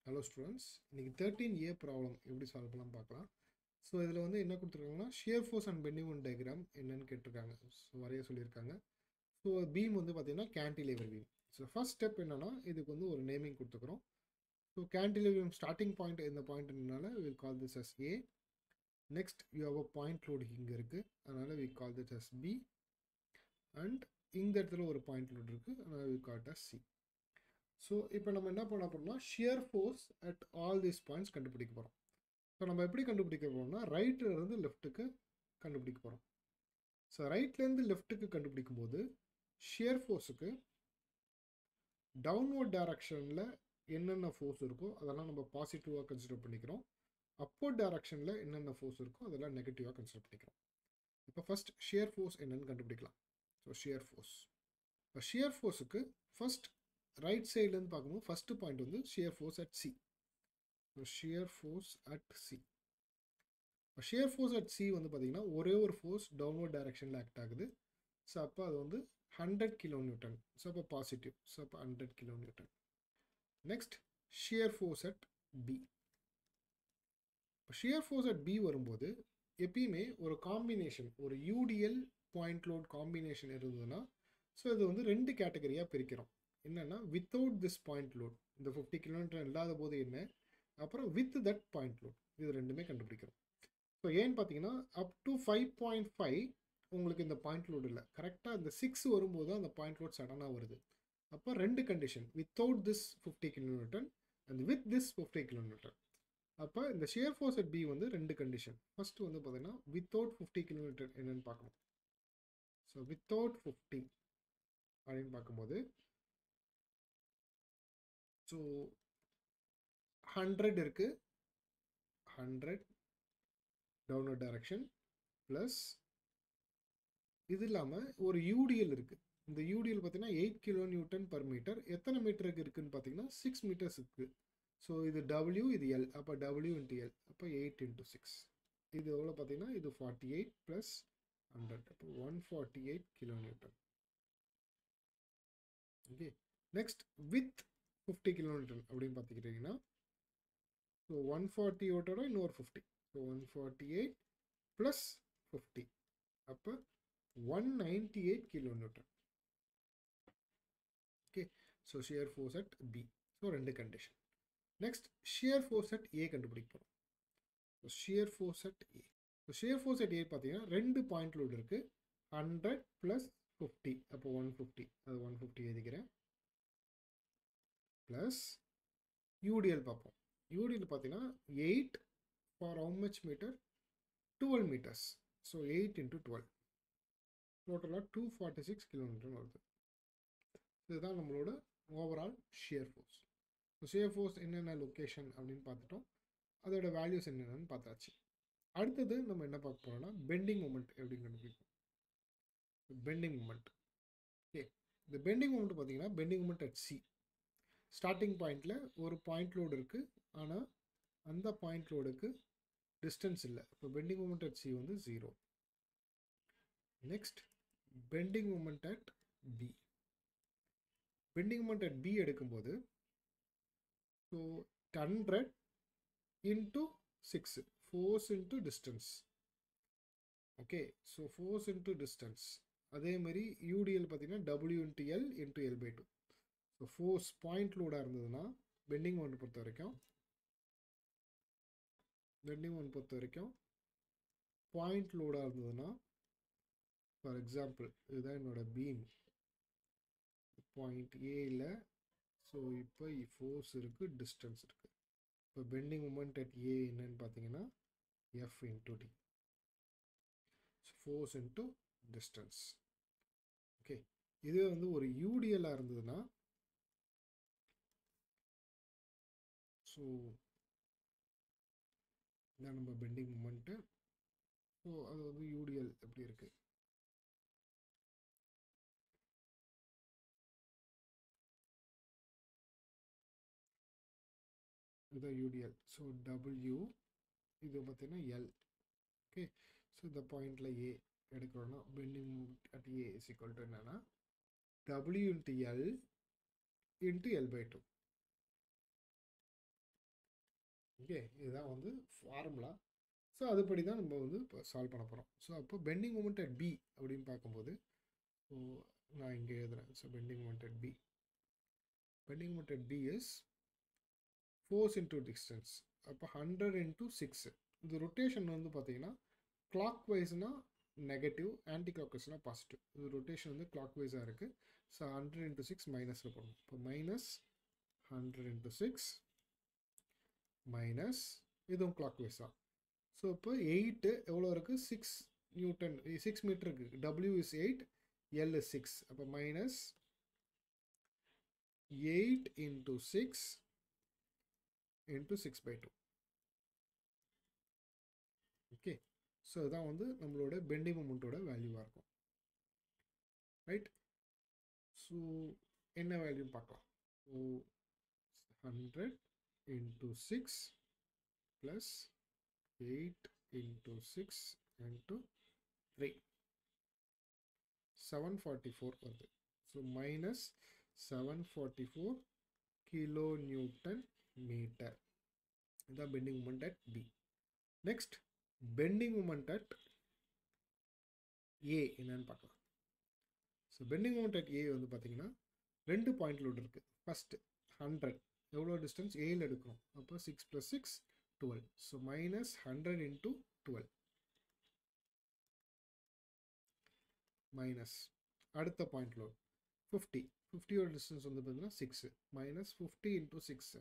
hello students இன்றைக்கி thirteen A problem எப்படி solve பண்ணலாம் பார்க்கலாம் ஸோ இதில் வந்து என்ன கொடுத்துருக்காங்கன்னா shear force and bending one diagram என்னன்னு கேட்டிருக்காங்க ஸோ வரைய சொல்லியிருக்காங்க ஸோ பீம் வந்து பார்த்தீங்கன்னா cantilever beam so first step என்னன்னா இதுக்கு வந்து ஒரு நேமிங் கொடுத்துக்கிறோம் ஸோ கேன்டிலேவர் ஸ்டார்டிங் பாயிண்ட் இந்த பாயிண்ட்னால will call this as A next you have a point load இங்கே இருக்குது அதனால் we call this as B and இந்த இடத்துல ஒரு பாயிண்ட் லோடு இருக்குது அதனால் we call as C so இப்போ நம்ம என்ன பண்ண போகிறோம்னா shear force at all these points கண்டுபிடிக்க போகிறோம் ஸோ நம்ம எப்படி கண்டுபிடிக்க போகிறோம்னா ரைட்லேருந்து லெஃப்ட்டுக்கு கண்டுபிடிக்க போகிறோம் ஸோ ரைட்லேருந்து லெஃப்ட்டுக்கு கண்டுபிடிக்கும் போது ஷியர் ஃபோர்ஸுக்கு டவுன்வர்ட் டைரக்ஷனில் என்னென்ன ஃபோர்ஸ் இருக்கோ அதெல்லாம் நம்ம பாசிட்டிவாக கன்சிடர் பண்ணிக்கிறோம் அப்போர்ட் டைரக்ஷனில் என்னென்ன ஃபோர்ஸ் இருக்கோ அதெல்லாம் நெகட்டிவாக கன்சிடர் பண்ணிக்கிறோம் இப்போ ஃபஸ்ட் ஷியர் ஃபோர்ஸ் என்னன்னு கண்டுபிடிக்கலாம் ஸோ ஷியர் ஃபோர்ஸ் இப்போ ஷியர் ஃபோர்ஸுக்கு ஃபஸ்ட் ரைட் சைட்லேருந்து பார்க்கும்போது ஃபஸ்ட்டு பாயிண்ட் வந்து shear force at C shear force at C shear force at C வந்து பார்த்தீங்கன்னா ஒரே ஒரு ஃபோர்ஸ் டவுன்வர்ட் டைரக்ஷனில் ஆக்ட் ஆகுது ஸோ அப்போ அது வந்து ஹண்ட்ரட் கிலோ நியூட்டன் ஸோ அப்போ பாசிட்டிவ் ஸோ அப்போ hundred kilo newton next shear force at B இப்போ ஷியர் ஃபோர்ஸ் அட் பி வரும்போது எப்பயுமே ஒரு காம்பினேஷன் ஒரு யூடிஎல் பாயிண்ட் லோட் காம்பினேஷன் இருந்ததுன்னா ஸோ இது வந்து ரெண்டு கேட்டகரியாக பிரிக்கிறோம் என்னென்னா வித்தவுட் திஸ் பாயிண்ட் லோட் இந்த ஃபிஃப்டி கிலோமீட்டர் இல்லாத போது என்ன அப்புறம் வித் தட் பாயிண்ட் லோட் இது ரெண்டுமே கண்டுபிடிக்கிறோம் ஸோ ஏன்னு பார்த்தீங்கன்னா up to five point five உங்களுக்கு இந்த பாயிண்ட் லோடு இல்லை கரெக்டாக இந்த சிக்ஸ் வரும்போது அந்த பாயிண்ட் லோட் சடனாக வருது அப்போ ரெண்டு condition without this fifty kilometre and with this fifty kilometre அப்போ இந்த ஷியர் ஃபோர்ஸ் அட் பி வந்து ரெண்டு கண்டிஷன் ஃபஸ்ட்டு வந்து பார்த்தீங்கன்னா வித்தவுட் ஃபிஃப்டி கிலோமீட்டர் என்னென்னு பார்க்கணும் ஸோ வித்தவுட் ஃபிஃப்டி அப்படின்னு பார்க்கும்போது ஸோ ஹண்ட்ரட் இருக்குது ஹண்ட்ரட் டவுன்வர்ட் டைரக்ஷன் ப்ளஸ் இது இல்லாமல் ஒரு யூடிஎல் இருக்குது இந்த யூடிஎல் பார்த்தீங்கன்னா eight kilo newton per metre எத்தனை மீட்டருக்கு இருக்குதுன்னு பார்த்தீங்கன்னா சிக்ஸ் மீட்டர்ஸ் இருக்குது ஸோ இது டபிள்யூ இது எல் அப்போ டபிள்யூ இன்ட்டு எல் அப்போ எயிட் இன்ட்டு சிக்ஸ் இது எவ்வளோ பார்த்தீங்கன்னா இது ஃபார்ட்டி எயிட் ப்ளஸ் ஹண்ட்ரட் அப்போ one forty eight kilo newton okay next with fifty kilometre அப்படின்னு பார்த்துக்கிட்டிங்கன்னா ஸோ ஒன் ஃபார்ட்டி ஓட்டோட இன்னொரு fifty so one forty eight plus fifty அப்போ one ninety eight kilometre okay so shear force at B so ரெண்டு condition next shear force at A கண்டுபிடிக்க போகிறோம் so shear force at A so shear force at A பார்த்தீங்கன்னா ரெண்டு point load இருக்குது hundred plus fifty அப்போ one fifty அது one fifty எழுதிக்கிறேன் plus UDL பார்ப்போம் யூடிஎல் பார்த்தீங்கன்னா eight for how much metre twelve metres so eight into twelve டோட்டலாக two forty six kilometre வருது இதுதான் நம்மளோட overall shear force so shear force என்னென்ன லொக்கேஷன் அப்படின்னு பார்த்துட்டோம் அதோட வேல்யூஸ் என்னென்னு பார்த்தாச்சு அடுத்தது நம்ம என்ன பார்க்க போகிறோம்னா பெண்டிங் மூமெண்ட் எப்படின்னு கண்டுபிடிக்கும் பெண்டிங் மூமெண்ட் ஓகே இந்த பெண்டிங் மூமெண்ட் பார்த்தீங்கன்னா bending moment at C starting பாயிண்டில் ஒரு பாயிண்ட் லோடு இருக்குது ஆனால் அந்த பாயிண்ட் லோடுக்கு டிஸ்டன்ஸ் இல்லை இப்போ பெண்டிங் மூமெண்ட் அட் சி வந்து zero next bending moment at B bending moment at B எடுக்கும்போது so hundred into six force into distance okay so force into distance அதேமாதிரி யூடிஎல் பார்த்தீங்கன்னா W into L into L by two so force point லோடாக இருந்ததுன்னா bending ஒன்று பொறுத்த வரைக்கும் bending one பொறுத்த வரைக்கும் பாயிண்ட் லோடாக இருந்ததுன்னா ஃபார் எக்ஸாம்பிள் இதுதான் என்னோடய பீம் பாயிண்ட் ஏயில் ஸோ இப்போ ஃபோர்ஸ் இருக்குது டிஸ்டன்ஸ் இருக்குது இப்போ பெண்டிங் மூமெண்ட் அட் ஏ என்னன்னு பார்த்தீங்கன்னா F into D force into distance okay இதுவே வந்து ஒரு யூடிஎல்லாக இருந்ததுன்னா ஸோ இதான் நம்ம பெண்டிங் மூமெண்ட்டு ஸோ அது வந்து யூடிஎல் எப்படி இருக்குது இதுதான் யூடிஎல் ஸோ டபிள்யூ இது பார்த்தீங்கன்னா எல் ஓகே ஸோ இந்த பாயிண்டில் ஏ எடுக்கிறோன்னா bending at A is equal to என்னென்னா W into L into L by two okay இதுதான் வந்து ஃபார்முலா ஸோ அதுபடி தான் நம்ம வந்து இப்போ சால்வ் பண்ண போகிறோம் ஸோ அப்போ பெண்டிங் மூமெண்ட் அட் பி அப்படின்னு பார்க்கும்போது ஸோ நான் இங்கே எழுதுறேன் so bending moment at B bending moment at B is force into distance அப்போ ஹண்ட்ரட் இன்டூ சிக்ஸ் இது ரொட்டேஷன் வந்து பார்த்தீங்கன்னா கிளாக் வைஸ்னால் நெகட்டிவ் ஆன்டி கிளாக் வைஸ்னால் பாசிட்டிவ் இது ரொட்டேஷன் வந்து கிளாக் வைஸாக இருக்குது ஸோ ஹண்ட்ரட் இன்டூ சிக்ஸ் மைனஸில் போடணும் இப்போ minus hundred into six minus இதுவும் கிளாக் வைஸ் தான் ஸோ இப்போ எயிட்டு எவ்வளோ இருக்குது சிக்ஸ் நியூட்டன் சிக்ஸ் மீட்டர் இருக்குது W is eight L is six அப்போ minus eight into six into six by two okay so இதான் வந்து நம்மளோட பெண்டிங் மூமெண்ட்டோட வேல்யூவாக இருக்கும் ரைட் ஸோ என்ன வேல்யூன்னு பார்க்கலாம் so hundred into six plus eight into six into three seven forty four வருது so minus seven forty four kilo newton metre இதான் bending moment at B next bending moment at A என்னன்னு பார்க்கலாம் so bending moment at A வந்து பார்த்தீங்கன்னா ரெண்டு point load இருக்குது first hundred எவ்வளோ distance ஏயில் எடுக்கிறோம் அப்போ six plus six twelve so minus hundred into twelve minus அடுத்த பாயிண்ட் லோட் ஃபிஃப்டி ஃபிஃப்டியோட டிஸ்டன்ஸ் வந்து பார்த்தீங்கன்னா six minus fifty into six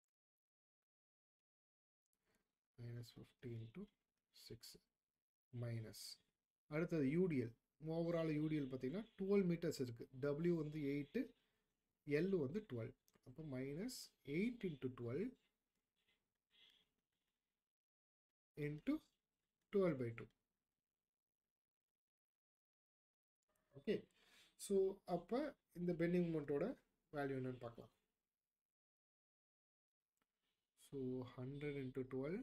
minus fifty into six minus அடுத்தது யூடிஎல் ஓவரால் யூடிஎல் பார்த்தீங்கன்னா டுவெல் மீட்டர்ஸ் இருக்குது டபிள்யூ வந்து எயிட்டு எல் வந்து twelve அப்போ minus eight into twelve into twelve by two okay so அப்போ இந்த பெண்டிங் மூமெண்ட்டோட வேல்யூ என்னன்னு பார்க்கலாம் so hundred into twelve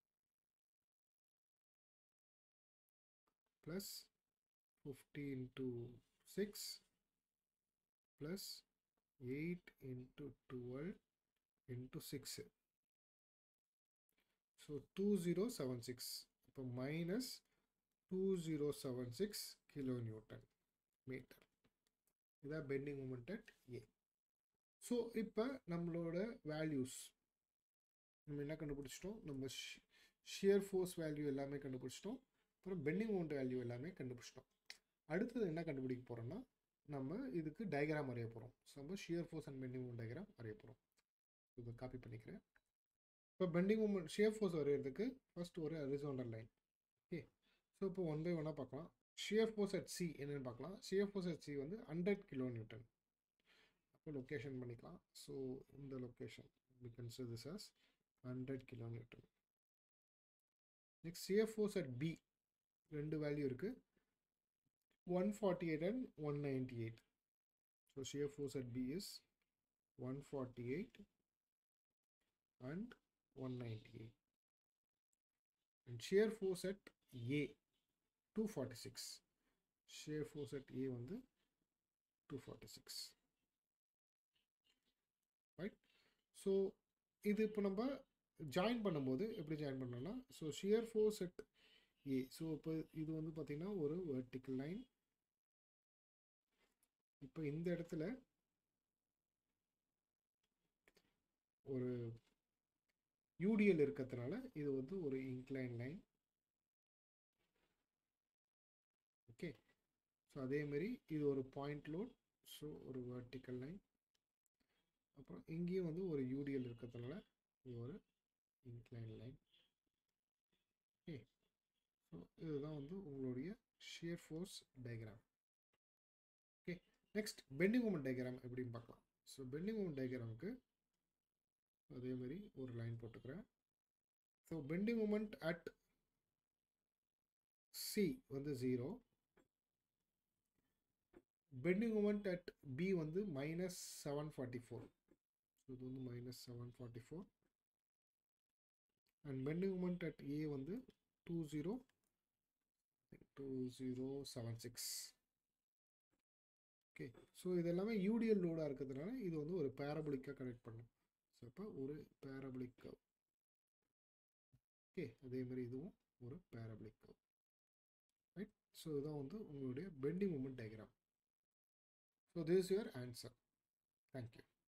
plus fifty into six plus eight into twelve into six so two zero seven six இப்போ minus two zero seven six kilo newton metre இதான் bending moment at A so இப்போ நம்மளோட values நம்ம என்ன கண்டுபிடிச்சிட்டோம் நம்ம shear force value எல்லாமே கண்டுபிடிச்சிட்டோம் அப்புறம் பெண்டிங் மூமெண்ட் வேல்யூ எல்லாமே கண்டுபிடிச்சிட்டோம் அடுத்தது என்ன கண்டுபிடிக்க போகிறோம்னா நம்ம இதுக்கு டயக்ராம் வரைய போகிறோம் ஸோ நம்ம shear force and bending moment diagram வரைய போகிறோம் இதை காப்பி பண்ணிக்கிறேன் இப்போ பெண்டிங் மூமெண்ட் ஷியர் ஃபோர்ஸ் வரைகிறதுக்கு ஃபர்ஸ்ட் ஒரு ஹரிசாண்டல் லைன் ஓகே ஸோ இப்போ ஒன் பை ஒன்னாக பார்க்கலாம் ஷியர் ஃபோர்ஸ் அட் சி என்னென்னு பார்க்கலாம் ஷியர் ஃபோர்ஸ் அட் சி வந்து ஹண்ட்ரட் கிலோ நியூட்டன் அப்போ லொக்கேஷன் பண்ணிக்கலாம் ஸோ இந்த location we consider this as hundred kilo newton next shear force at B ரெண்டு வேல்யூ இருக்குது one forty eight and one ninety eight so shear force at B is one forty eight and one ninety eight and shear force at A two forty six shear force at A வந்து two forty six right so இது இப்போ நம்ம join பண்ணும்போது எப்படி join பண்ணோம்னா so shear force at A so இப்போ இது வந்து பார்த்திங்கன்னா ஒரு வெர்டிக்கல் லைன் இப்போ இந்த இடத்துல ஒரு யூடிஎல் இருக்கிறதுனால இது வந்து ஒரு இன்க்ளைன் லைன் ஓகே ஸோ அதேமாரி இது ஒரு பாயிண்ட் லோட் ஸோ ஒரு வெர்டிக்கல் லைன் அப்புறம் இங்கேயும் வந்து ஒரு யூடிஎல் இருக்கிறதுனால இது ஒரு இன்க்ளைன் லைன் ஓகே ஸோ இதுதான் வந்து உங்களுடைய shear force diagram okay next bending moment diagram எப்படின்னு பார்க்கலாம் ஸோ பெண்டிங் மூமெண்ட் டயக்ராமுக்கு அதே மாதிரி ஒரு லைன் போட்டுக்கிறேன் so bending moment at C வந்து zero bending moment at B வந்து minus seven forty four so இது வந்து minus seven forty four and bending moment at A வந்து two zero two zero seven six okay so இது எல்லாமே UTL லோடாக இருக்கிறதுனால இது வந்து ஒரு பேரபலிக்காக கனெக்ட் பண்ணும் ஸோ அப்போ ஒரு பேரபலிக் ஓகே அதே மாதிரி இதுவும் ஒரு பேரபிளிக் கர்வ் ரைட் ஸோ இதுதான் வந்து உங்களுடைய bending moment diagram so this your answer thank you